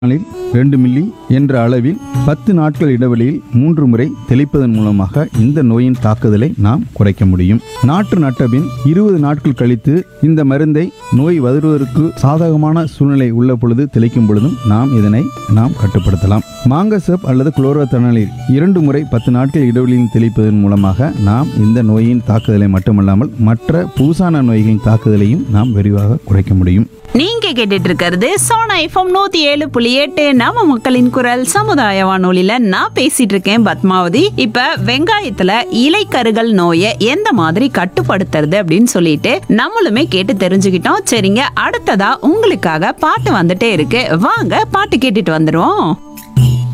நாளில் ரெண்டு மில்லி என்ற அளவில் பத்து நாட்கள் இடைவெளியில் மூன்று முறை தெளிப்பதன் மூலமாக இந்த நோயின் தாக்குதலை நாம் குறைக்க முடியும் நாற்று நட்டபின் இருபது நாட்கள் கழித்து இந்த மருந்தை நோய் வருவதற்கு சாதகமான சூழ்நிலை உள்ள பொழுது தெளிக்கும் பொழுதும் நாம் இதனை நாம் கட்டுப்படுத்தலாம் மாங்கசப் அல்லது குளோரோதனலில் இரண்டு முறை பத்து நாட்கள் இடைவெளியில் தெளிப்பதன் மூலமாக நாம் இந்த நோயின் தாக்குதலை மட்டுமல்லாமல் மற்ற பூசான நோய்களின் தாக்குதலையும் நாம் விரிவாக குறைக்க முடியும் நீங்க கேட்டுட்டு இருக்கிறது சோனா எஃப்எம் நூத்தி ஏழு புள்ளி எட்டு நம்ம மக்களின் குரல் சமுதாய வானொலியில நான் பேசிட்டு இருக்கேன் பத்மாவதி இப்ப வெங்காயத்துல இலைக்கருகள் நோயை எந்த மாதிரி கட்டுப்படுத்துறது அப்படின்னு சொல்லிட்டு நம்மளுமே கேட்டு தெரிஞ்சுக்கிட்டோம் சரிங்க அடுத்ததா உங்களுக்காக பாட்டு வந்துட்டே இருக்கு வாங்க பாட்டு கேட்டுட்டு வந்துருவோம்